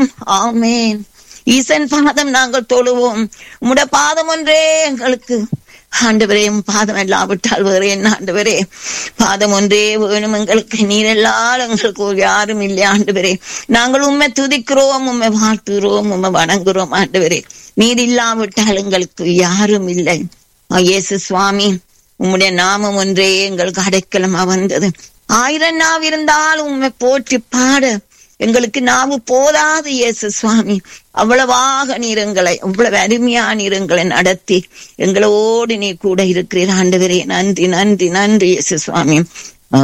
தொழுவோம் ஆமேன் ஈசன் பாதம் நாங்கள் தொழுவோம் உம்முடைய பாதம் ஒன்றே எங்களுக்கு ஆண்டவரே உம் பாதம் இல்லாவிட்டால் வேறு என்ன ஆண்டவரே பாதம் ஒன்றே வேணும் எங்களுக்கு நீர் எல்லாரும் எங்களுக்கு ஒரு யாரும் இல்லை ஆண்டவரே நாங்கள் உண்மை துதிக்கிறோம் உண்மை வாழ்த்துகிறோம் உண்மை வணங்குறோம் ஆண்டவரே நீர் இல்லாவிட்டால் எங்களுக்கு யாரும் இல்லை ஆ, இயேசு சுவாமி உம்முடைய நாமம் ஒன்றே எங்களுக்கு அடைக்கலமா வந்தது ஆயிரம் நாவு இருந்தாலும் உண்மை போற்றி பாட எங்களுக்கு நாவு போதாது இயேசு சுவாமி அவ்வளவாக நீர் எங்களை அவ்வளவு அருமையா நீர் எங்களை நடத்தி எங்களோடு நீ கூட இருக்கிறீர் ஆண்டவரே நன்றி நன்றி நன்றி இயேசு சுவாமி